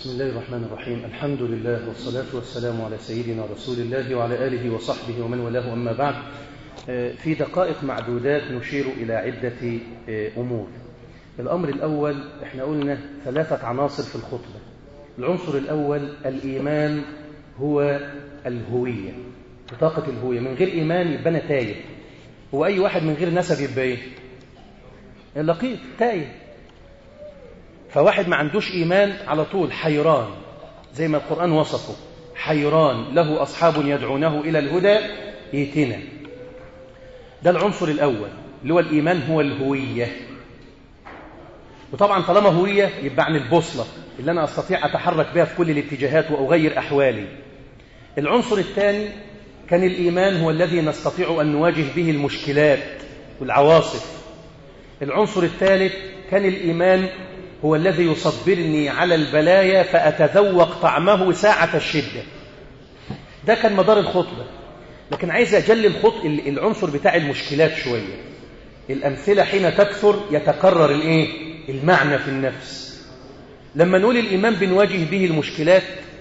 بسم الله الرحمن الرحيم الحمد لله والصلاة والسلام على سيدنا رسول الله وعلى آله وصحبه ومن والاه أما بعد في دقائق معدودات نشير إلى عدة أمور الأمر الأول احنا قلنا ثلاثة عناصر في الخطبة العنصر الأول الإيمان هو الهوية بطاقة الهوية من غير إيمان يبقى أنا تايه هو أي واحد من غير نسب يبقى إيه لقيط تايه فواحد ما عندوش إيمان على طول حيران زي ما القرآن وصفه حيران له أصحاب يدعونه إلى الهدى يتنا ده العنصر الأول اللي هو الإيمان هو الهوية وطبعا طالما هوية يبقى عن البوصلة اللي أنا أستطيع أتحرك بها في كل الاتجاهات وأغير أحوالي العنصر الثاني كان الإيمان هو الذي نستطيع أن نواجه به المشكلات والعواصف العنصر الثالث كان الإيمان هو الذي يصبرني على البلايا فأتذوق طعمه ساعة الشدة ده كان مدار الخطبة لكن عايز أجل الخط العنصر بتاع المشكلات شوية الأمثلة حين تكثر يتكرر الإيه؟ المعنى في النفس لما نقول الإيمان بنواجه به المشكلات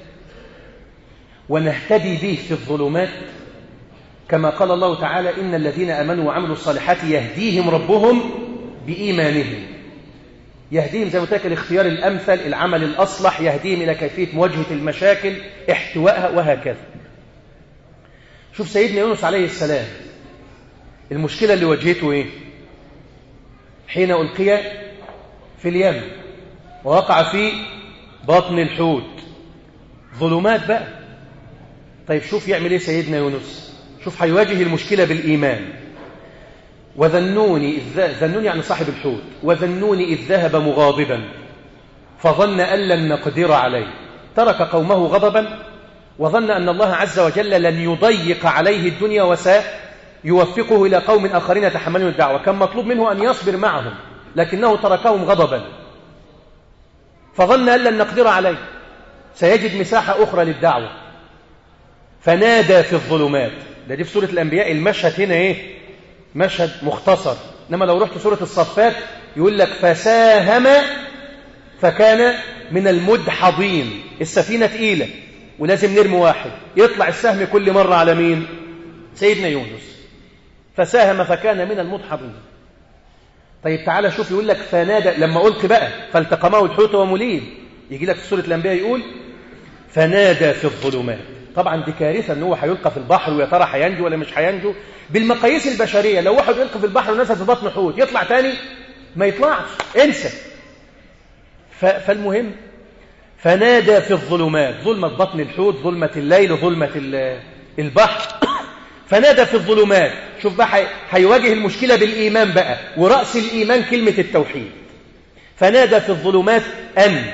ونهتدي به في الظلمات كما قال الله تعالى إن الذين أمنوا وعملوا الصالحات يهديهم ربهم بإيمانهم يهديهم زي ما قلت لك الاختيار الأمثل العمل الأصلح يهديهم إلى كيفية مواجهة المشاكل احتوائها وهكذا شوف سيدنا يونس عليه السلام المشكلة اللي واجهته إيه حين ألقي في اليم ووقع في بطن الحوت ظلمات بقى طيب شوف يعمل إيه سيدنا يونس شوف هيواجه المشكلة بالإيمان وذنوني إذ ذنوني يعني صاحب الحوت وذنوني إذ ذهب مغاضبا فظن أن لن نقدر عليه ترك قومه غضبا وظن أن الله عز وجل لن يضيق عليه الدنيا وسيوفقه إلى قوم آخرين يتحملون الدعوة كان مطلوب منه أن يصبر معهم لكنه تركهم غضبا فظن أن لن نقدر عليه سيجد مساحة أخرى للدعوة فنادى في الظلمات ده دي في سورة الأنبياء المشهد هنا إيه مشهد مختصر إنما لو رحت سورة الصفات يقول لك فساهم فكان من المدحضين السفينة تقيلة ولازم نرمي واحد يطلع السهم كل مرة على مين سيدنا يونس فساهم فكان من المدحضين طيب تعالى شوف يقول لك فنادى لما قلت بقى فالتقمه الحوت ومليم يجي لك في سورة الأنبياء يقول فنادى في الظلمات طبعا دي كارثة ان هو هيلقى في البحر ويا ترى هينجو ولا مش هينجو بالمقاييس البشرية لو واحد يلقى في البحر ونزل في بطن حوت يطلع تاني ما يطلعش انسى فالمهم فنادى في الظلمات ظلمة بطن الحوت ظلمة الليل وظلمة البحر فنادى في الظلمات شوف بقى هيواجه المشكلة بالإيمان بقى ورأس الإيمان كلمة التوحيد فنادى في الظلمات أن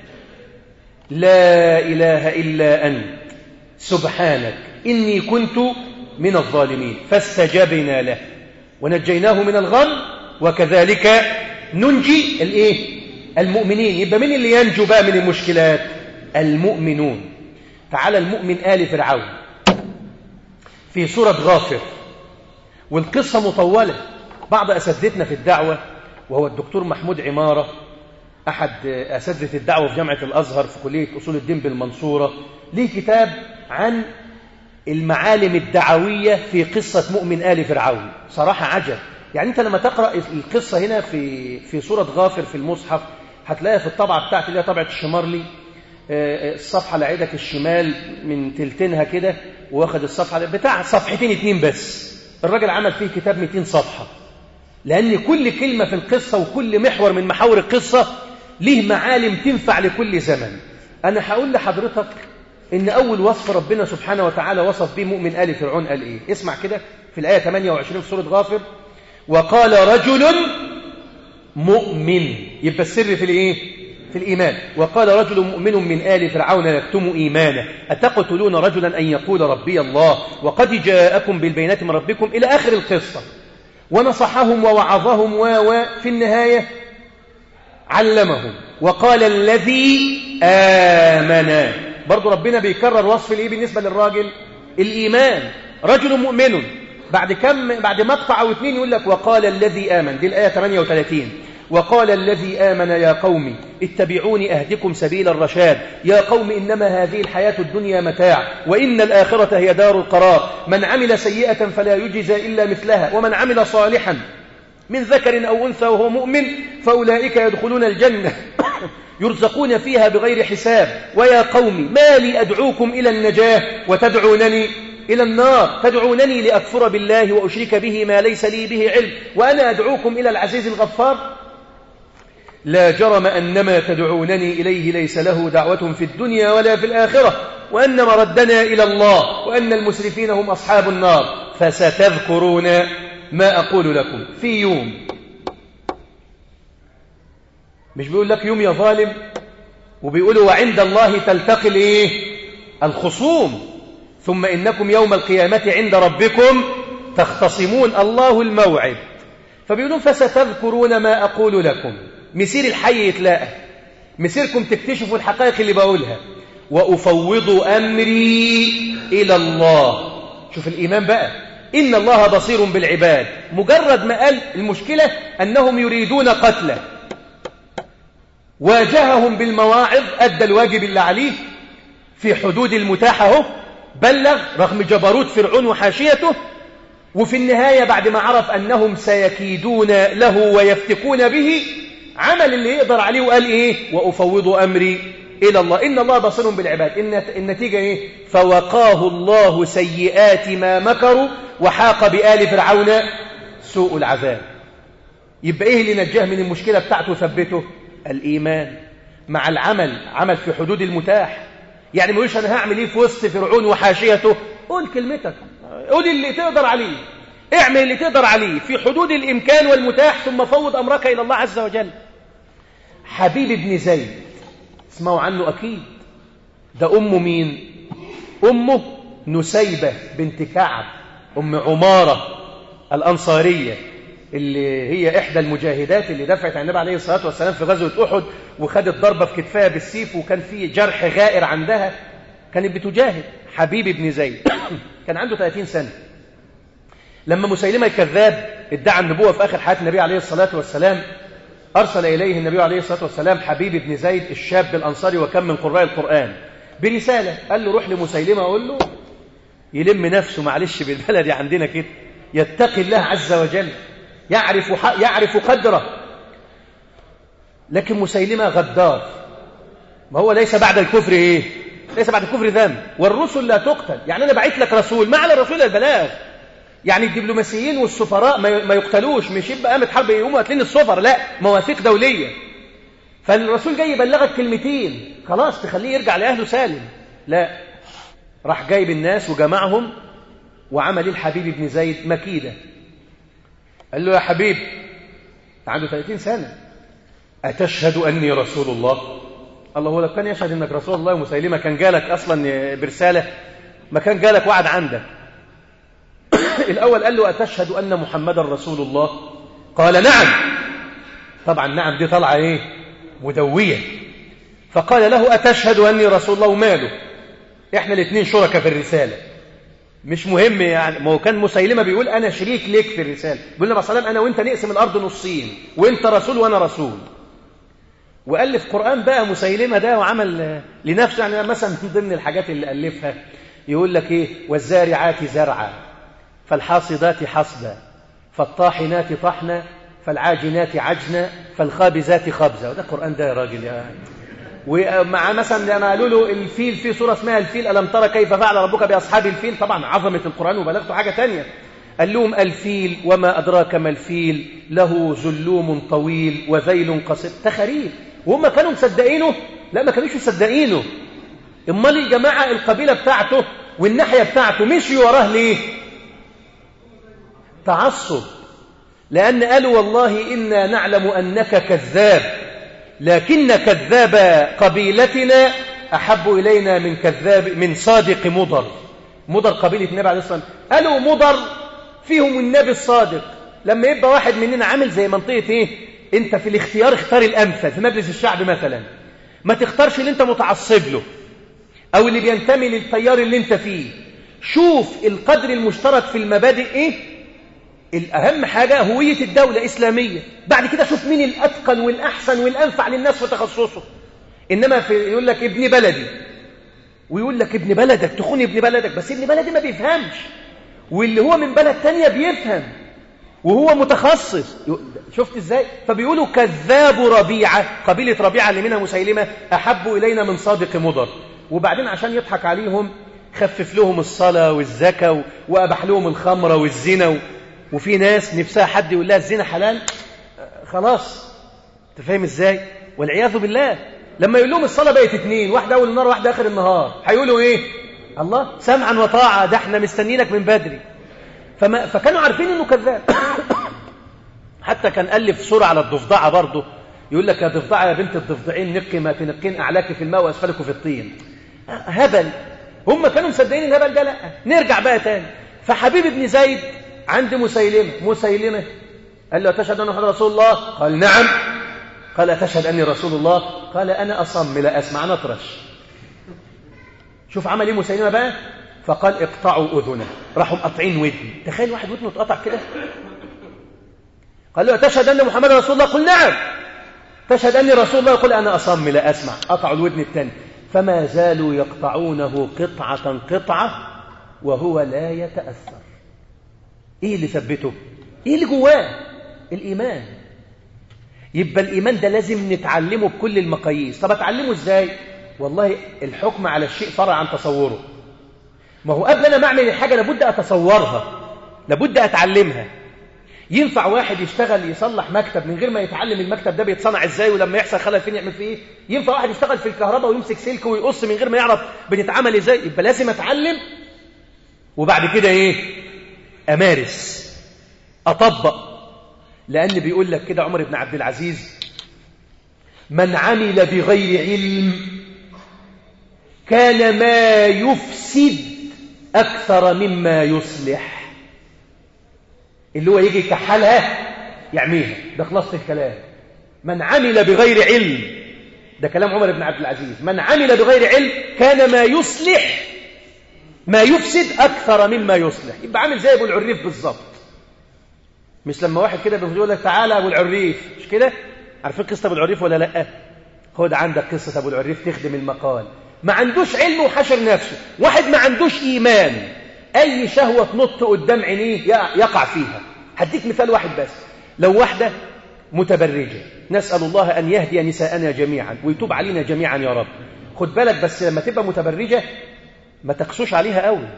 لا إله إلا أنت سبحانك إني كنت من الظالمين فاستجبنا له ونجيناه من الغم وكذلك ننجي الايه المؤمنين يبقى مين اللي ينجو بقى من المشكلات المؤمنون تعالى المؤمن آل فرعون في سورة غافر والقصة مطولة بعض أساتذتنا في الدعوة وهو الدكتور محمود عمارة أحد أساتذة الدعوة في جامعة الأزهر في كلية أصول الدين بالمنصورة ليه كتاب عن المعالم الدعوية في قصة مؤمن آل فرعون صراحة عجب يعني أنت لما تقرأ القصة هنا في في سورة غافر في المصحف هتلاقيها في الطبعة بتاعتي اللي هي طبعة الشمارلي الصفحة اللي عيدك الشمال من تلتينها كده واخد الصفحة بتاع صفحتين اتنين بس الراجل عمل فيه كتاب 200 صفحة لأن كل كلمة في القصة وكل محور من محاور القصة ليه معالم تنفع لكل زمن أنا هقول لحضرتك إن أول وصف ربنا سبحانه وتعالى وصف به مؤمن آل فرعون قال إيه اسمع كده في الآية 28 في سورة غافر وقال رجل مؤمن يبقى السر في الإيه في الإيمان وقال رجل مؤمن من آل فرعون يكتم إيمانه أتقتلون رجلا أن يقول ربي الله وقد جاءكم بالبينات من ربكم إلى آخر القصة ونصحهم ووعظهم وفي النهاية علمهم وقال الذي آمن برضو ربنا بيكرر وصف الايه بالنسبة للراجل الإيمان رجل مؤمن بعد كم بعد مقطع أو اثنين يقول لك وقال الذي آمن دي الآية 38 وقال الذي آمن يا قوم اتبعوني أهدكم سبيل الرشاد يا قوم إنما هذه الحياة الدنيا متاع وإن الآخرة هي دار القرار من عمل سيئة فلا يجزى إلا مثلها ومن عمل صالحا من ذكر أو أنثى وهو مؤمن فأولئك يدخلون الجنة يرزقون فيها بغير حساب ويا قوم ما لي أدعوكم إلى النجاة وتدعونني إلى النار تدعونني لأكفر بالله وأشرك به ما ليس لي به علم وأنا أدعوكم إلى العزيز الغفار لا جرم أن ما تدعونني إليه ليس له دعوة في الدنيا ولا في الآخرة وأن مردنا إلى الله وأن المسرفين هم أصحاب النار فستذكرون ما أقول لكم في يوم مش بيقول لك يوم يا ظالم وبيقولوا وعند الله تلتقي الايه الخصوم ثم إنكم يوم القيامة عند ربكم تختصمون الله الموعد فبيقولون فستذكرون ما أقول لكم مسير الحي يتلاقى مسيركم تكتشفوا الحقائق اللي بقولها وأفوض أمري إلى الله شوف الإيمان بقى إن الله بصير بالعباد مجرد ما قال المشكلة أنهم يريدون قتله واجههم بالمواعظ أدى الواجب اللي عليه في حدود المتاحة بلغ رغم جبروت فرعون وحاشيته وفي النهاية بعد ما عرف أنهم سيكيدون له ويفتكون به عمل اللي يقدر عليه وقال إيه وأفوض أمري إلى الله إن الله بصير بالعباد إن النتيجة إيه فوقاه الله سيئات ما مكروا وحاق بآل فرعون سوء العذاب يبقى إيه اللي نجاه من المشكلة بتاعته وثبته الإيمان مع العمل عمل في حدود المتاح يعني ما يقولش أنا هعمل إيه في وسط فرعون وحاشيته قول كلمتك قول اللي تقدر عليه اعمل اللي تقدر عليه في حدود الإمكان والمتاح ثم فوض أمرك إلى الله عز وجل حبيب بن زيد اسمعوا عنه أكيد ده أمه مين أمه نسيبة بنت كعب أم عمارة الأنصارية اللي هي إحدى المجاهدات اللي دفعت عن النبي عليه الصلاة والسلام في غزوة أحد وخدت ضربة في كتفها بالسيف وكان في جرح غائر عندها كانت بتجاهد حبيب بن زيد كان عنده 30 سنة لما مسيلمة الكذاب ادعى النبوة في آخر حياة النبي عليه الصلاة والسلام أرسل إليه النبي عليه الصلاة والسلام حبيب بن زيد الشاب الأنصاري وكم من قراء القرآن برسالة قال له روح لمسيلمة أقول له يلم نفسه معلش بالبلد عندنا كده يتقي الله عز وجل يعرف يعرف قدره لكن مسيلمة غدار ما هو ليس بعد الكفر ايه ليس بعد الكفر ذنب والرسل لا تقتل يعني انا بعت لك رسول ما على الرسول البلاغ يعني الدبلوماسيين والسفراء ما يقتلوش مش يبقى قامت حرب يقوموا قاتلين السفر لا مواثيق دوليه فالرسول جاي يبلغك كلمتين خلاص تخليه يرجع لاهله سالم لا راح جايب الناس وجمعهم وعمل الحبيب بن زيد مكيده قال له يا حبيب عنده 30 سنة أتشهد أني رسول الله الله هو لو كان يشهد أنك رسول الله ومسيلمة كان جالك أصلا برسالة ما كان جالك وعد عندك الأول قال له أتشهد أن محمدا رسول الله قال نعم طبعا نعم دي طالعة إيه مدوية فقال له أتشهد أني رسول الله وماله إحنا الاثنين شركة في الرسالة مش مهم يعني ما هو كان مسيلمة بيقول أنا شريك ليك في الرسالة بيقول لما صلى أنا وأنت نقسم الأرض نصين وأنت رسول وأنا رسول وألف قرآن بقى مسيلمة ده وعمل لنفسه يعني مثلا من ضمن الحاجات اللي ألفها يقول لك إيه والزارعات زرعا فالحاصدات حصدا فالطاحنات طحنا فالعاجنات عجنا فالخابزات خبزا وده القرآن ده يا راجل يعني ومع مثلا لما قالوا له الفيل في سورة اسمها الفيل ألم ترى كيف فعل ربك بأصحاب الفيل طبعا عظمة القرآن وبلغته حاجة تانية قال لهم الفيل وما أدراك ما الفيل له زلوم طويل وذيل قصير تخريف وهم كانوا مصدقينه لا ما كانوش مصدقينه امال الجماعة القبيلة بتاعته والناحية بتاعته مشوا وراه ليه تعصب لأن قالوا والله إنا نعلم أنك كذاب لكن كذاب قبيلتنا أحب إلينا من كذاب من صادق مضر مضر قبيلة النبي عليه الصلاة والسلام قالوا مضر فيهم النبي الصادق لما يبقى واحد مننا عامل زي منطقة إيه أنت في الاختيار اختار الأمثل في مجلس الشعب مثلا ما تختارش اللي أنت متعصب له أو اللي بينتمي للتيار اللي أنت فيه شوف القدر المشترك في المبادئ إيه الأهم حاجة هوية الدولة إسلامية بعد كده شوف مين الأتقن والأحسن والأنفع للناس في تخصصه إنما في يقول لك ابن بلدي ويقول لك ابن بلدك تخوني ابن بلدك بس ابن بلدي ما بيفهمش واللي هو من بلد تانية بيفهم وهو متخصص شفت ازاي فبيقولوا كذاب ربيعة قبيلة ربيعة اللي منها مسيلمة أحب إلينا من صادق مضر وبعدين عشان يضحك عليهم خفف لهم الصلاة والزكاة وأبح لهم الخمرة والزنا وفي ناس نفسها حد يقول لها الزنا حلال خلاص تفهم ازاي والعياذ بالله لما يقول لهم الصلاة بقت اتنين واحدة أول النهار واحدة آخر النهار هيقولوا إيه الله سمعا وطاعة ده احنا مستنينك من بدري فما فكانوا عارفين انه كذاب حتى كان ألف سورة على الضفدعة برضه يقول لك يا ضفدعة يا بنت الضفدعين نقي ما تنقين أعلاك في الماء وأسفلك في الطين هبل هم كانوا مصدقين الهبل ده لا نرجع بقى تاني فحبيب ابن زيد عند مسيلمة مسيلمة قال له تشهد أن محمد رسول الله قال نعم قال تشهد أني رسول الله قال أنا أصم لا أسمع نطرش شوف عمل إيه مسيلمة بقى فقال اقطعوا أذنه راحوا مقطعين ودني تخيل واحد ودنه اتقطع كده قال له تشهد أن محمد رسول الله قل نعم تشهد أني رسول الله يقول أنا أصم لا أسمع قطعوا الودن الثاني فما زالوا يقطعونه قطعة قطعة وهو لا يتأثر إيه اللي ثبته إيه اللي جواه الإيمان يبقى الإيمان ده لازم نتعلمه بكل المقاييس طب أتعلمه إزاي والله الحكم على الشيء فرع عن تصوره ما هو قبل أنا ما أعمل الحاجة لابد أتصورها لابد أتعلمها ينفع واحد يشتغل يصلح مكتب من غير ما يتعلم المكتب ده بيتصنع ازاي ولما يحصل خلل فين يعمل فيه ايه ينفع واحد يشتغل في الكهرباء ويمسك سلك ويقص من غير ما يعرف بتتعمل ازاي يبقى لازم اتعلم وبعد كده ايه امارس اطبق لان بيقول لك كده عمر بن عبد العزيز من عمل بغير علم كان ما يفسد اكثر مما يصلح اللي هو يجي يكحلها يعميها ده خلاصة الكلام من عمل بغير علم ده كلام عمر بن عبد العزيز من عمل بغير علم كان ما يصلح ما يفسد أكثر مما يصلح يبقى عامل زي أبو العريف بالظبط مش لما واحد كده بيقول لك تعالى أبو العريف مش كده عارفين قصة أبو العريف ولا لأ خد عندك قصة أبو العريف تخدم المقال ما عندوش علم وحشر نفسه واحد ما عندوش إيمان أي شهوة تنط قدام عينيه يقع فيها هديك مثال واحد بس لو واحدة متبرجة نسأل الله أن يهدي نساءنا جميعا ويتوب علينا جميعا يا رب خد بالك بس لما تبقى متبرجة ما تقسوش عليها قوي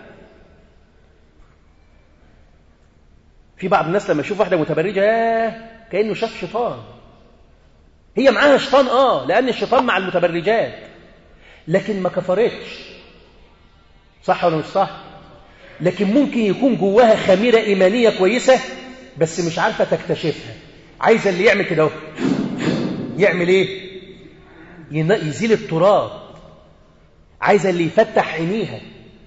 في بعض الناس لما يشوف واحدة متبرجة كأنه شاف شيطان هي معاها شيطان آه لأن الشيطان مع المتبرجات لكن ما كفرتش صح ولا مش صح لكن ممكن يكون جواها خميرة إيمانية كويسة بس مش عارفة تكتشفها عايزة اللي يعمل كده يعمل إيه يزيل التراب عايزة اللي يفتح عينيها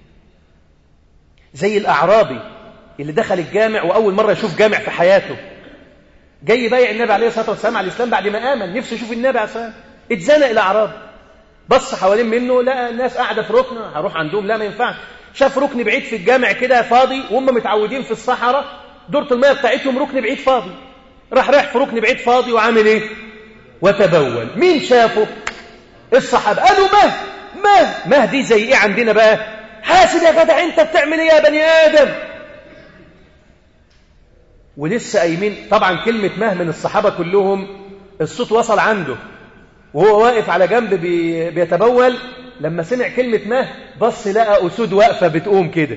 زي الأعرابي اللي دخل الجامع وأول مرة يشوف جامع في حياته جاي بايع النبي عليه الصلاة والسلام على الإسلام بعد ما آمن نفسه يشوف النبي عليه الصلاة والسلام اتزنق الأعرابي بص حوالين منه لقى الناس قاعدة في ركن هروح عندهم لا ما ينفعش شاف ركن بعيد في الجامع كده فاضي وهم متعودين في الصحراء دورة المياه بتاعتهم ركن بعيد فاضي راح رايح في ركن بعيد فاضي وعامل ايه وتبول مين شافه الصحابة قالوا مه مه مه دي زي ايه عندنا بقى حاسد يا جدع انت بتعمل ايه يا بني ادم ولسه قايمين طبعا كلمة مه من الصحابة كلهم الصوت وصل عنده وهو واقف على جنب بي... بيتبول لما سمع كلمة مه بص لقى أسود واقفة بتقوم كده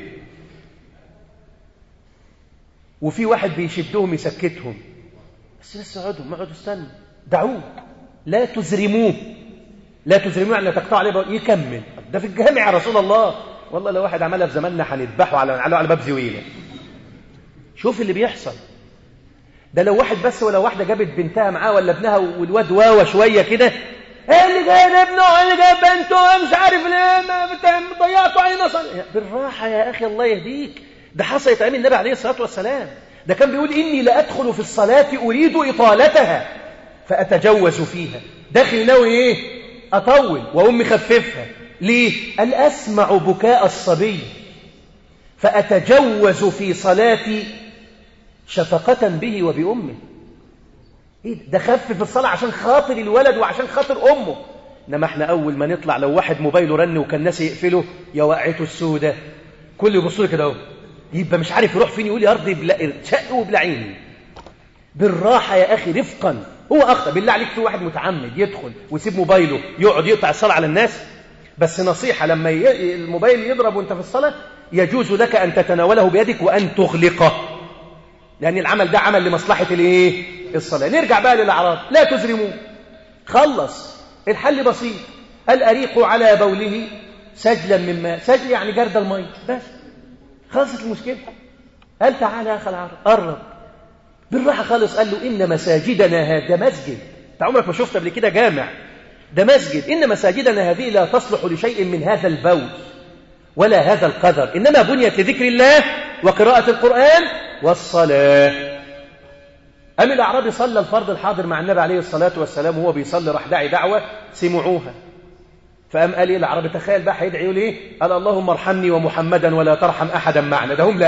وفي واحد بيشدهم يسكتهم بس بس اقعدوا اقعدوا استنوا دعوه لا تزرموه لا تزرموه يعني تقطع عليه يكمل ده في الجامع يا رسول الله والله لو واحد عملها في زماننا هنذبحه على على على باب زويله شوف اللي بيحصل ده لو واحد بس ولا واحده جابت بنتها معاه ولا ابنها والواد واوا شويه كده ايه اللي جايب ابنه ايه اللي جايب بنته مش عارف ليه ما ضيعتوا علينا صل... بالراحه يا اخي الله يهديك ده حصلت ايام النبي عليه الصلاه والسلام ده كان بيقول اني لادخل في الصلاه اريد اطالتها فاتجوز فيها داخل ناوي ايه اطول واقوم مخففها ليه قال اسمع بكاء الصبي فاتجوز في صلاتي شفقة به وبأمه إيه ده خف في الصلاة عشان خاطر الولد وعشان خاطر أمه إنما إحنا أول ما نطلع لو واحد موبايله رن وكان الناس يقفله يا وقعته السودة كل يبص له كده اهو يبقى مش عارف يروح فين يقول يا أرضي بلا شق وبلعيني بالراحة يا أخي رفقا هو أخطأ بالله عليك في واحد متعمد يدخل ويسيب موبايله يقعد يقطع الصلاة على الناس بس نصيحة لما الموبايل يضرب وانت في الصلاة يجوز لك أن تتناوله بيدك وأن تغلقه لأن العمل ده عمل لمصلحة الايه الصلاة نرجع بقى للأعراض لا تزرموه خلص الحل بسيط الأريق على بوله سجلا من ماء سجل يعني جرد المية بس خلصت المشكلة قال تعالى يا أخي العرب قرب بالراحة خالص قال له إن مساجدنا هذا مسجد انت عمرك ما شفت قبل كده جامع ده مسجد إن مساجدنا هذه لا تصلح لشيء من هذا البول ولا هذا القدر إنما بنيت لذكر الله وقراءة القرآن والصلاة أم الأعرابي صلى الفرض الحاضر مع النبي عليه الصلاة والسلام وهو بيصلي راح داعي دعوة سمعوها فقام قال إيه الأعرابي تخيل بقى هيدعي يقول إيه قال اللهم ارحمني ومحمدا ولا ترحم أحدا معنا ده هم لا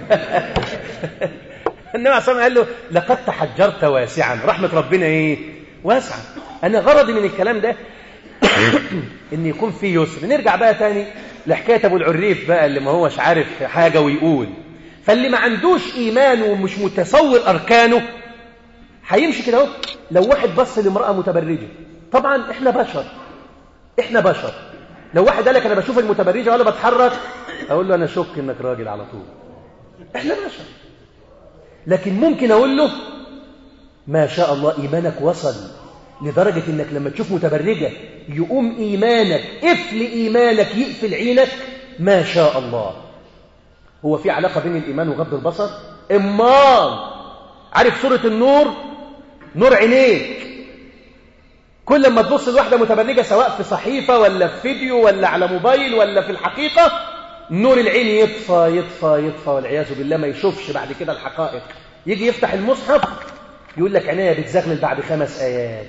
النبي عليه الصلاة قال له لقد تحجرت واسعا رحمة ربنا إيه واسعة أنا غرضي من الكلام ده إن يكون في يسر نرجع بقى تاني لحكاية أبو العريف بقى اللي ما هوش عارف حاجة ويقول فاللي ما عندوش إيمان ومش متصور أركانه هيمشي كده اهو لو واحد بص لامرأة متبرجة طبعا احنا بشر احنا بشر لو واحد قال لك انا بشوف المتبرجة ولا بتحرك اقول له انا شك انك راجل على طول احنا بشر لكن ممكن اقول له ما شاء الله ايمانك وصل لدرجة انك لما تشوف متبرجة يقوم ايمانك قفل ايمانك يقفل عينك ما شاء الله هو في علاقة بين الايمان وغض البصر امال عارف سورة النور نور عينيك كل ما تبص لواحدة متبرجة سواء في صحيفة ولا في فيديو ولا على موبايل ولا في الحقيقة نور العين يطفى يطفى يطفى والعياذ بالله ما يشوفش بعد كده الحقائق يجي يفتح المصحف يقول لك عينيا بتزغلل بعد خمس آيات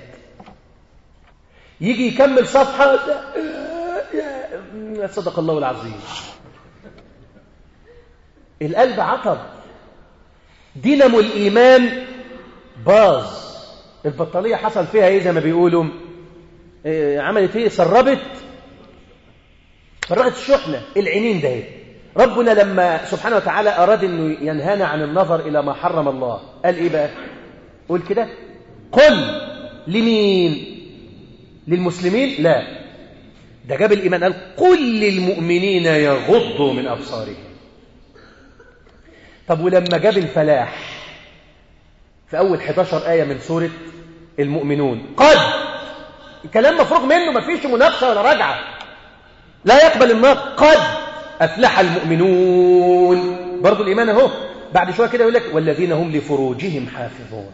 يجي يكمل صفحة صدق الله العظيم القلب عطب دينامو الإيمان باظ البطارية حصل فيها ايه زي ما بيقولوا إيه عملت ايه سربت فرغت الشحنة العينين ده ربنا لما سبحانه وتعالى أراد أنه ينهانا عن النظر إلى ما حرم الله قال إيه بقى قول كده قل لمين للمسلمين لا ده جاب الإيمان قال قل للمؤمنين يغضوا من أبصارهم طب ولما جاب الفلاح في أول 11 آية من سورة المؤمنون قد الكلام مفروغ منه ما فيش مناقشة ولا رجعة لا يقبل النار قد أفلح المؤمنون برضو الإيمان اهو بعد شوية كده يقول لك والذين هم لفروجهم حافظون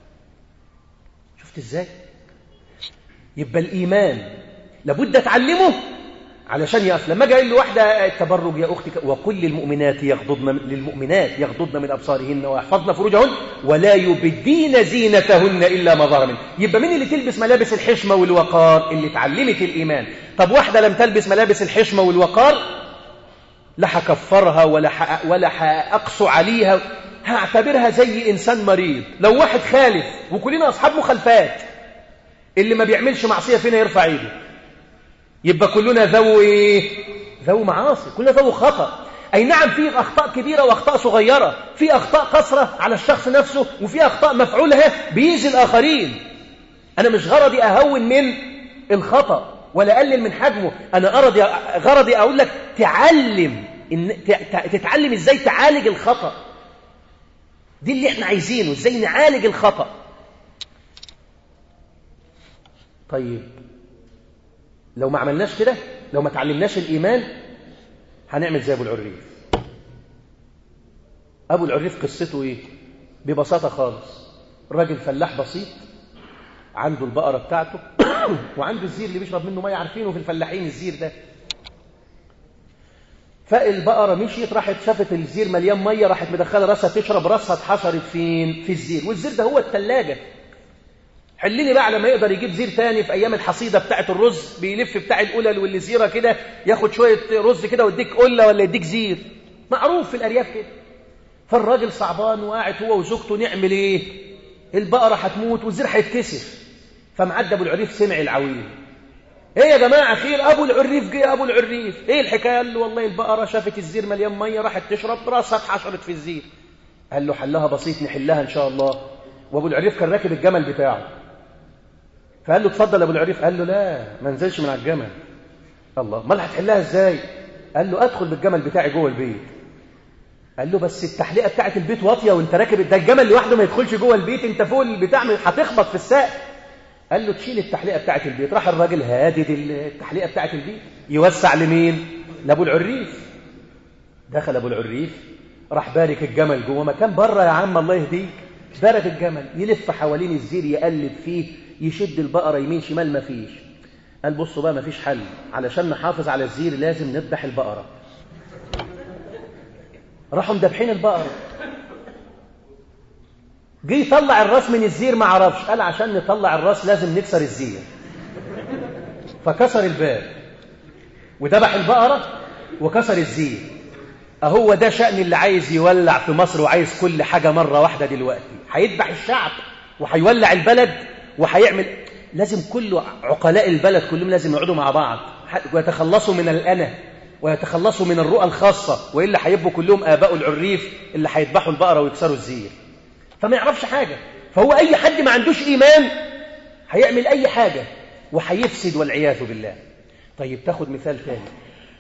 شفت ازاي يبقى الإيمان لابد أتعلمه علشان يقف لما جاي لواحدة التبرج يا أختي وكل للمؤمنات يغضضن للمؤمنات يغضضن من أبصارهن ويحفظن فروجهن ولا يبدين زينتهن إلا ما ظهر منه يبقى مين اللي تلبس ملابس الحشمة والوقار اللي اتعلمت الإيمان طب واحدة لم تلبس ملابس الحشمة والوقار لا هكفرها ولا ح... ولا هأقسو عليها هعتبرها زي إنسان مريض لو واحد خالف وكلنا أصحاب مخالفات اللي ما بيعملش معصية فينا يرفع ايده يبقى كلنا ذو ايه ذو معاصي كلنا ذو خطأ أي نعم في أخطاء كبيرة وأخطاء صغيرة في أخطاء قصرة على الشخص نفسه وفي أخطاء مفعولها بيزي الآخرين أنا مش غرضي أهون من الخطأ ولا أقلل من حجمه أنا غرضي غرضي أقول لك تعلم إن تتعلم إزاي تعالج الخطأ دي اللي احنا عايزينه إزاي نعالج الخطأ طيب لو ما عملناش كده لو ما تعلمناش الإيمان هنعمل زي أبو العريف أبو العريف قصته إيه ببساطة خالص راجل فلاح بسيط عنده البقرة بتاعته وعنده الزير اللي بيشرب منه مية عارفينه في الفلاحين الزير ده فالبقرة مشيت راحت شافت الزير مليان مية راحت مدخلة راسها تشرب راسها اتحشرت فين في الزير والزير ده هو التلاجة حلني بقى لما يقدر يجيب زير تاني في ايام الحصيده بتاعه الرز بيلف بتاع القلل والزيره كده ياخد شويه رز كده ويديك قله ولا يديك زير معروف في الارياف كده فالراجل صعبان وقاعد هو وزوجته نعمل ايه البقرة هتموت والزير هيتكسر فمعدى ابو العريف سمع العويل ايه يا جماعة خير ابو العريف جه ابو العريف ايه الحكاية قال له والله البقرة شافت الزير مليان مية راحت تشرب راسها اتحشرت في الزير قال له حلها بسيط نحلها ان شاء الله وابو العريف كان راكب الجمل بتاعه فقال له اتفضل ابو العريف قال له لا ما انزلش من على الجمل الله امال هتحلها ازاي قال له ادخل بالجمل بتاعي جوه البيت قال له بس التحليقه بتاعت البيت واطيه وانت راكب ده الجمل لوحده ما يدخلش جوه البيت انت فوق البتاع هتخبط في السقف قال له تشيل التحليقه بتاعت البيت راح الراجل هادد التحليقه بتاعت البيت يوسع لمين لابو العريف دخل ابو العريف راح بارك الجمل جوه مكان بره يا عم الله يهديك بارك الجمل يلف حوالين الزير يقلب فيه يشد البقره يمين شمال ما فيش قال بصوا بقى ما فيش حل علشان نحافظ على الزير لازم نذبح البقره راحوا مذبحين البقره جه يطلع الراس من الزير ما عرفش قال عشان نطلع الراس لازم نكسر الزير فكسر الباب وذبح البقره وكسر الزير اهو ده شأن اللي عايز يولع في مصر وعايز كل حاجة مرة واحدة دلوقتي هيذبح الشعب وهيولع البلد وهيعمل لازم كل عقلاء البلد كلهم لازم يقعدوا مع بعض ويتخلصوا من الأنا ويتخلصوا من الرؤى الخاصة وإلا هيبقوا كلهم آباء العريف اللي هيذبحوا البقرة ويكسروا الزير فما يعرفش حاجة فهو أي حد ما عندوش إيمان هيعمل أي حاجة وهيفسد والعياذ بالله طيب تاخد مثال ثاني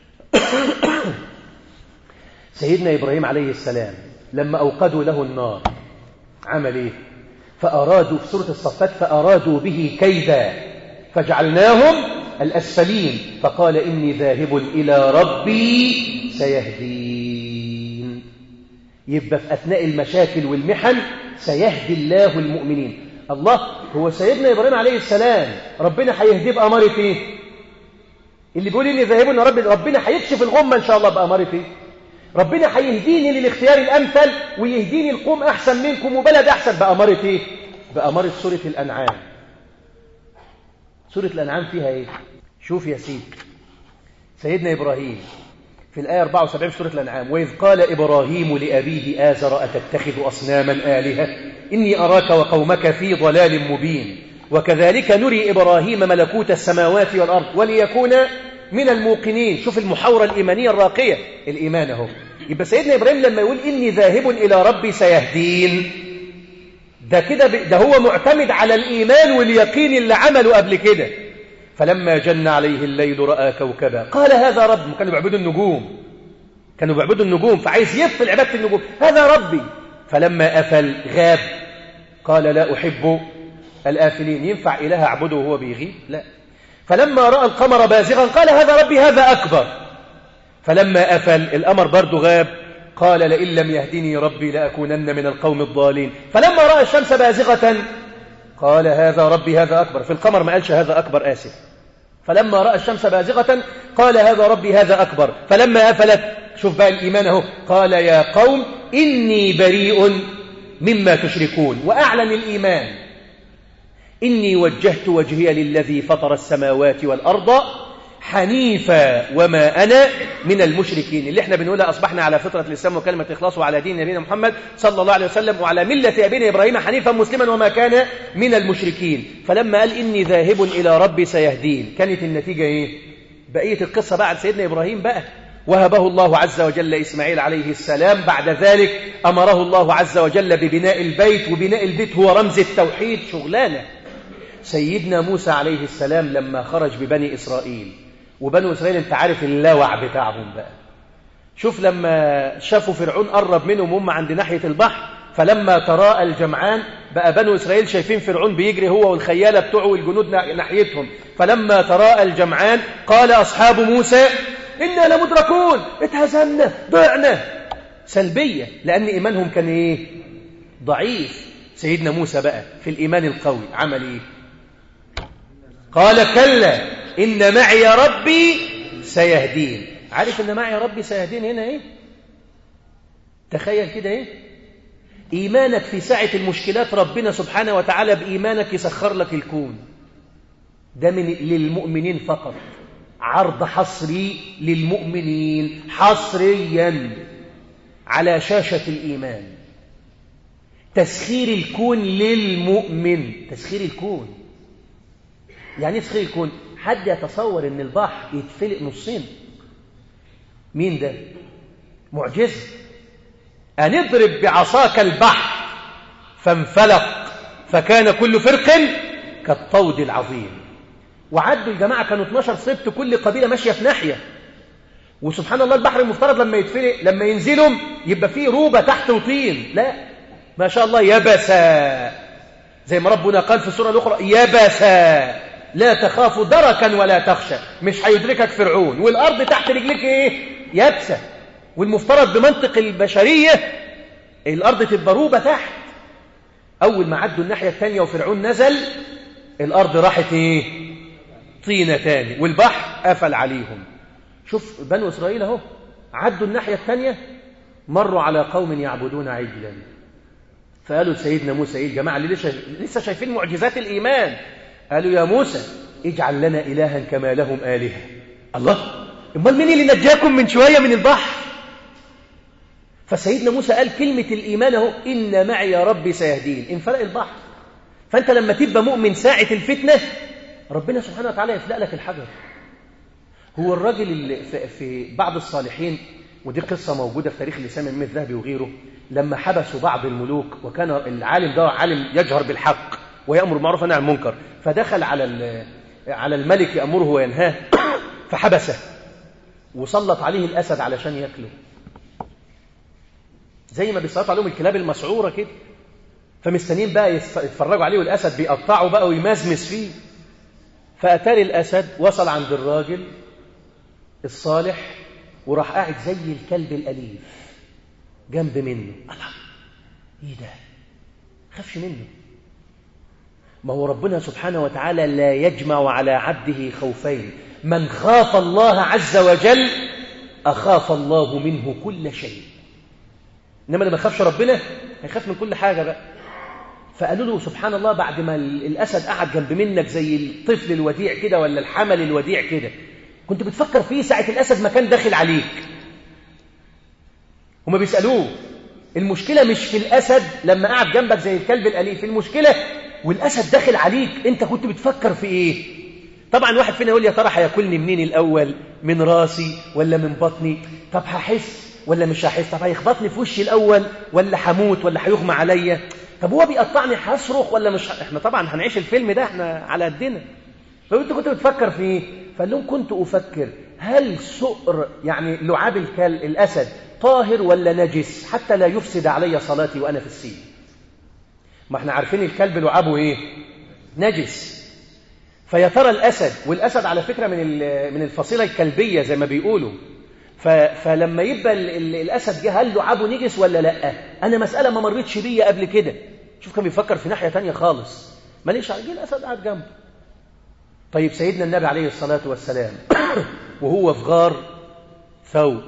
سيدنا إبراهيم عليه السلام لما أوقدوا له النار عمل إيه فأرادوا في سورة الصفات فأرادوا به كيدا فجعلناهم الأسفلين فقال إني ذاهب إلى ربي سيهدين يبقى في أثناء المشاكل والمحن سيهدي الله المؤمنين الله هو سيدنا إبراهيم عليه السلام ربنا هيهديه بأمارة إيه اللي بيقول إني ذاهب إلى ربي ربنا هيكشف الغمة إن شاء الله بأمارة إيه ربنا هيهديني للاختيار الأمثل ويهديني القوم أحسن منكم وبلد أحسن بأمارة إيه؟ بأمارة سورة الأنعام سورة الأنعام فيها إيه؟ شوف يا سيدي سيدنا إبراهيم في الآية 74 سورة الأنعام وإذ قال إبراهيم لأبيه آزر أتتخذ أصناما آلهة إني أراك وقومك في ضلال مبين وكذلك نري إبراهيم ملكوت السماوات والأرض وليكون من الموقنين شوف المحاورة الإيمانية الراقية الإيمان اهو يبقى سيدنا إبراهيم لما يقول إني ذاهب إلى ربي سيهدين ده كده ده هو معتمد على الإيمان واليقين اللي عمله قبل كده فلما جن عليه الليل رأى كوكبا قال هذا رب كانوا بيعبدوا النجوم كانوا بيعبدوا النجوم فعايز يبطل عبادة النجوم هذا ربي فلما أفل غاب قال لا أحب الآفلين ينفع إله أعبده وهو بيغيب لا فلما رأى القمر بازغا قال هذا ربي هذا أكبر فلما أفل الأمر برضه غاب قال لئن لم يهدني ربي لأكونن من القوم الضالين فلما رأى الشمس بازغة قال هذا ربي هذا أكبر في القمر ما قالش هذا أكبر آسف فلما رأى الشمس بازغة قال هذا ربي هذا أكبر فلما أفلت شوف بقى الإيمان اهو قال يا قوم إني بريء مما تشركون وأعلن الإيمان إني وجهت وجهي للذي فطر السماوات والأرض حنيفا وما أنا من المشركين اللي احنا بنقولها أصبحنا على فطرة الإسلام وكلمة إخلاص وعلى دين نبينا محمد صلى الله عليه وسلم وعلى ملة أبينا إبراهيم حنيفا مسلما وما كان من المشركين فلما قال إني ذاهب إلى ربي سيهدين كانت النتيجة إيه؟ بقية القصة بقى عن سيدنا إبراهيم بقى وهبه الله عز وجل إسماعيل عليه السلام بعد ذلك أمره الله عز وجل ببناء البيت وبناء البيت هو رمز التوحيد شغلانة سيدنا موسى عليه السلام لما خرج ببني إسرائيل وبنو إسرائيل انت عارف اللوع بتاعهم بقى شوف لما شافوا فرعون قرب منهم هم عند ناحية البحر فلما تراءى الجمعان بقى بنو إسرائيل شايفين فرعون بيجري هو والخيالة بتوعه والجنود ناحيتهم فلما تراءى الجمعان قال أصحاب موسى إنا لمدركون اتهزمنا ضعنا سلبية لأن إيمانهم كان إيه ضعيف سيدنا موسى بقى في الإيمان القوي عمل إيه قال كلا إن معي ربي سيهدين عارف إن معي ربي سيهدين هنا إيه تخيل كده إيه إيمانك في ساعة المشكلات ربنا سبحانه وتعالى بإيمانك يسخر لك الكون ده من للمؤمنين فقط عرض حصري للمؤمنين حصريا على شاشة الإيمان تسخير الكون للمؤمن تسخير الكون يعني ايه تسخير الكون حد يتصور ان البحر يتفلق نصين مين ده معجزة أن اضرب بعصاك البحر فانفلق فكان كل فرق كالطود العظيم وعدوا الجماعة كانوا 12 سبت كل قبيلة ماشية في ناحية وسبحان الله البحر المفترض لما يتفلق لما ينزلوا يبقى فيه روبة تحت وطين لا ما شاء الله يبسا زي ما ربنا قال في السورة الأخرى يبسا لا تخاف دركا ولا تخشى مش هيدركك فرعون والأرض تحت رجلك إيه يابسة والمفترض بمنطق البشرية الأرض تبقى روبة تحت أول ما عدوا الناحية الثانية وفرعون نزل الأرض راحت إيه طينة تاني والبحر قفل عليهم شوف بنو إسرائيل اهو عدوا الناحية الثانية مروا على قوم يعبدون عجلا فقالوا لسيدنا موسى ايه الجماعة اللي لسه, لسه شايفين معجزات الإيمان قالوا يا موسى اجعل لنا إلها كما لهم آلهة الله امال مين اللي نجاكم من شوية من البحر فسيدنا موسى قال كلمة الإيمان اهو إن معي يا ربي سيهدين انفلق البحر فأنت لما تبقى مؤمن ساعة الفتنة ربنا سبحانه وتعالى يفلق لك الحجر هو الراجل اللي في بعض الصالحين ودي قصة موجودة في تاريخ الإسلام الإمام الذهبي وغيره لما حبسوا بعض الملوك وكان العالم ده عالم يجهر بالحق ويأمر بالمعروف والنهي عن المنكر فدخل على على الملك يأمره وينهاه فحبسه وسلط عليه الأسد علشان ياكله زي ما بيسلطوا عليهم الكلاب المسعورة كده فمستنين بقى يتفرجوا عليه والأسد بيقطعه بقى ويمزمز فيه فأتاري الأسد وصل عند الراجل الصالح وراح قاعد زي الكلب الأليف جنب منه الله ايه ده خافش منه ما هو ربنا سبحانه وتعالى لا يجمع على عبده خوفين من خاف الله عز وجل أخاف الله منه كل شيء إنما اللي ما يخافش ربنا هيخاف من كل حاجة بقى فقالوا له سبحان الله بعد ما الأسد قعد جنب منك زي الطفل الوديع كده ولا الحمل الوديع كده كنت بتفكر فيه ساعة الأسد ما كان داخل عليك هما بيسألوه المشكلة مش في الأسد لما قعد جنبك زي الكلب الأليف المشكلة والأسد داخل عليك أنت كنت بتفكر في إيه طبعا واحد فينا يقول يا ترى هياكلني منين الأول من راسي ولا من بطني طب هحس ولا مش هحس طب هيخبطني في وشي الأول ولا هموت ولا هيغمى عليا طب هو بيقطعني هصرخ ولا مش ه... احنا طبعا هنعيش الفيلم ده احنا على قدنا فانت كنت بتفكر في ايه فقال لهم كنت افكر هل سؤر يعني لعاب الكل الاسد طاهر ولا نجس حتى لا يفسد علي صلاتي وانا في السين ما احنا عارفين الكلب لعابه ايه نجس فيا ترى الاسد والاسد على فكره من من الفصيله الكلبيه زي ما بيقولوا فلما يبقى ال ال الاسد جه هل لعابه نجس ولا لا انا مساله ما مريتش بيا قبل كده شوف كان بيفكر في ناحيه تانية خالص ماليش جه الاسد قاعد جنبه طيب سيدنا النبي عليه الصلاه والسلام وهو في غار ثور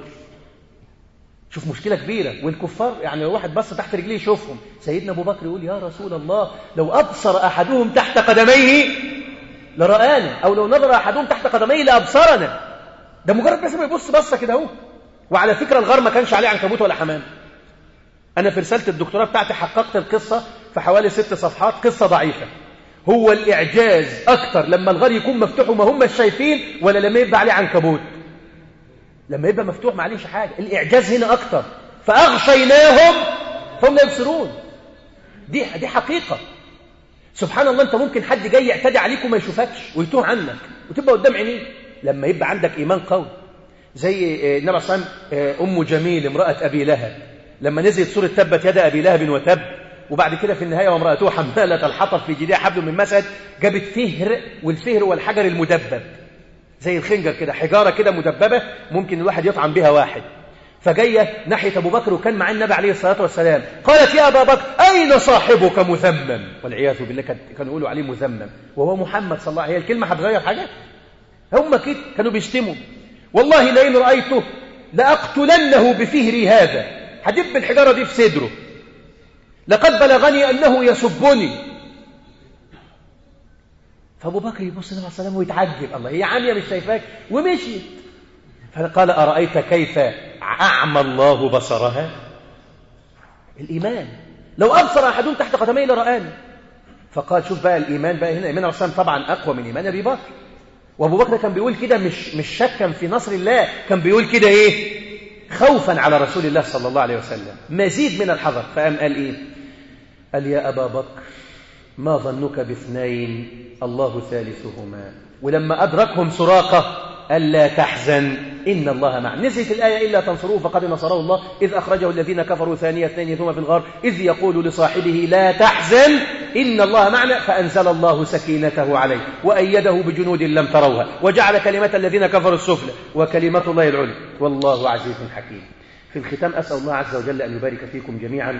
شوف مشكله كبيره والكفار يعني لو واحد بص تحت رجليه يشوفهم سيدنا ابو بكر يقول يا رسول الله لو ابصر احدهم تحت قدميه لرآنا او لو نظر احدهم تحت قدميه لابصرنا ده مجرد بس ما يبص بصه كده اهو وعلى فكره الغار ما كانش عليه عنكبوت ولا حمام انا في رساله الدكتوراه بتاعتي حققت القصه في حوالي ست صفحات قصه ضعيفه هو الاعجاز اكتر لما الغار يكون مفتوح وما هم شايفين ولا لما يبقى عليه عنكبوت لما يبقى مفتوح ما عليهش حاجه الاعجاز هنا اكتر فاغشيناهم فهم لا يبصرون دي دي حقيقه سبحان الله انت ممكن حد جاي يعتدي عليك وما يشوفكش ويتوه عنك وتبقى قدام عينيه لما يبقى عندك إيمان قوي زي النبي صلى الله عليه وسلم أم جميل امرأة أبي لهب لما نزلت سورة تبت يد أبي لهب وتب وبعد كده في النهاية وامرأته حمالة الحطب في جيدها حبل من مسد جابت فهر والفهر والحجر المدبب زي الخنجر كده حجارة كده مدببة ممكن الواحد يطعم بها واحد فجاية ناحية أبو بكر وكان معاه النبي عليه الصلاة والسلام قالت يا أبا بكر أين صاحبك مثمم والعياذ بالله كانوا يقولوا عليه مثمم وهو محمد صلى الله عليه وسلم هي الكلمة هتغير حاجة هم كده كانوا بيشتموا والله لئن رأيته لأقتلنه بفهري هذا هدب الحجارة دي في صدره لقد بلغني أنه يسبني فأبو بكر يبص النبي عليه السلام ويتعجب الله هي عامية مش شايفاك ومشيت فقال أرأيت كيف أعمى الله بصرها الإيمان لو أبصر أحدهم تحت قدمي لرآني فقال شوف بقى الإيمان بقى هنا إيمان الرسول طبعا أقوى من إيمان أبي بكر وأبو بكر كان بيقول كده مش مش شكا في نصر الله كان بيقول كده إيه خوفا على رسول الله صلى الله عليه وسلم مزيد من الحذر فقام قال إيه قال يا أبا بكر ما ظنك باثنين الله ثالثهما ولما أدركهم سراقة ألا تحزن إن الله مع نزلت الآية إلا تنصروه فقد نصره الله إذ أخرجه الذين كفروا ثانية اثنين ثم في الغار إذ يقول لصاحبه لا تحزن إن الله معنا فأنزل الله سكينته عليه وأيده بجنود لم تروها وجعل كلمة الذين كفروا السفلى وكلمة الله العليا والله عزيز حكيم في الختام أسأل الله عز وجل أن يبارك فيكم جميعا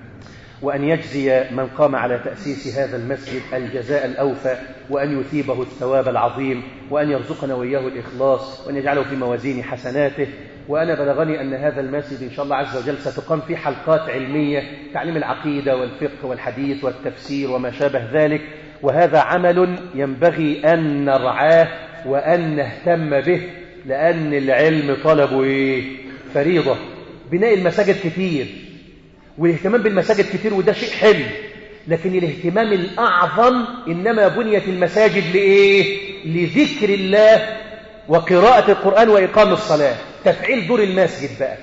وأن يجزي من قام على تأسيس هذا المسجد الجزاء الأوفى وأن يثيبه الثواب العظيم وأن يرزقنا وإياه الإخلاص وأن يجعله في موازين حسناته وأنا بلغني أن هذا المسجد إن شاء الله عز وجل ستقام فيه حلقات علمية تعليم العقيدة والفقه والحديث والتفسير وما شابه ذلك وهذا عمل ينبغي أن نرعاه وأن نهتم به لأن العلم طلبه إيه؟ فريضة بناء المساجد كتير والاهتمام بالمساجد كتير وده شيء حلو لكن الاهتمام الأعظم إنما بنيت المساجد لإيه؟ لذكر الله وقراءة القرآن وإقام الصلاة تفعيل دور المسجد بقى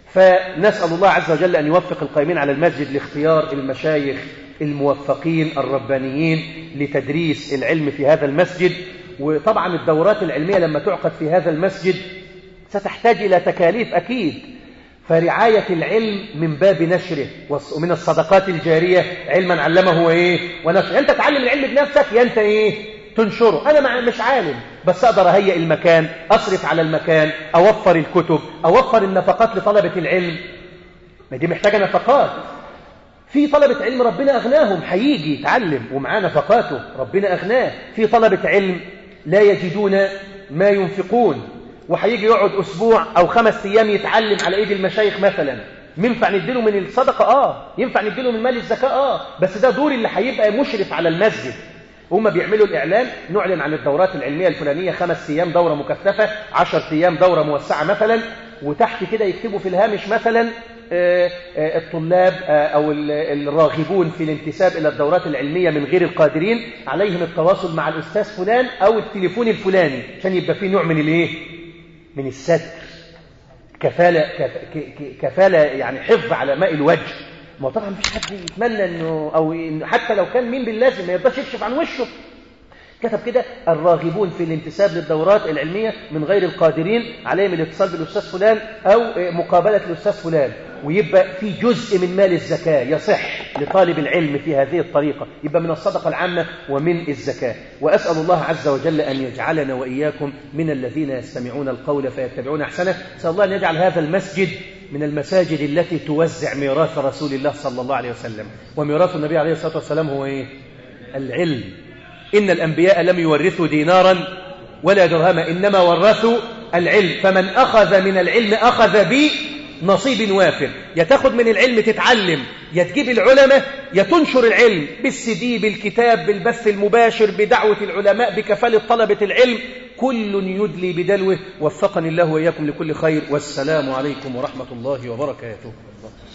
فنسأل الله عز وجل أن يوفق القائمين على المسجد لاختيار المشايخ الموفقين الربانيين لتدريس العلم في هذا المسجد وطبعا الدورات العلمية لما تعقد في هذا المسجد ستحتاج إلى تكاليف أكيد فرعاية العلم من باب نشره ومن الصدقات الجارية علما علمه إيه ونشره أنت تعلم العلم بنفسك يا أنت إيه تنشره أنا مش عالم بس أقدر أهيئ المكان أصرف على المكان أوفر الكتب أوفر النفقات لطلبة العلم ما دي محتاجة نفقات في طلبة علم ربنا أغناهم هيجي يتعلم ومعاه نفقاته ربنا أغناه في طلبة علم لا يجدون ما ينفقون وهيجي يقعد أسبوع أو خمس أيام يتعلم على إيد المشايخ مثلا ينفع نديله من الصدقة آه ينفع نديله من مال الزكاة آه بس ده دور اللي هيبقى مشرف على المسجد هم بيعملوا الإعلان نعلن عن الدورات العلمية الفلانية خمس أيام دورة مكثفة عشر أيام دورة موسعة مثلا وتحت كده يكتبوا في الهامش مثلا الطلاب أو الراغبون في الانتساب إلى الدورات العلمية من غير القادرين عليهم التواصل مع الأستاذ فلان أو التليفون الفلاني عشان يبقى فيه نوع من الإيه؟ من الستر كفالة, كفالة يعني حفظ على ماء الوجه ما طبعا مفيش حد يتمنى انه او إن حتى لو كان مين باللازم ما يرضاش يكشف عن وشه كتب كده الراغبون في الانتساب للدورات العلمية من غير القادرين عليهم الاتصال بالأستاذ فلان أو مقابلة الأستاذ فلان ويبقى في جزء من مال الزكاة يصح لطالب العلم في هذه الطريقة يبقى من الصدقة العامة ومن الزكاة وأسأل الله عز وجل أن يجعلنا وإياكم من الذين يستمعون القول فيتبعون أحسنه أسأل الله أن يجعل هذا المسجد من المساجد التي توزع ميراث رسول الله صلى الله عليه وسلم وميراث النبي عليه الصلاة والسلام هو إيه؟ العلم إن الأنبياء لم يورثوا دينارا ولا درهما إنما ورثوا العلم فمن أخذ من العلم أخذ بنصيب وافر يا تاخد من العلم تتعلم يا تجيب العلماء يا تنشر العلم بالسي بالكتاب بالبث المباشر بدعوة العلماء بكفالة طلبة العلم كل يدلي بدلوه وفقني الله وإياكم لكل خير والسلام عليكم ورحمة الله وبركاته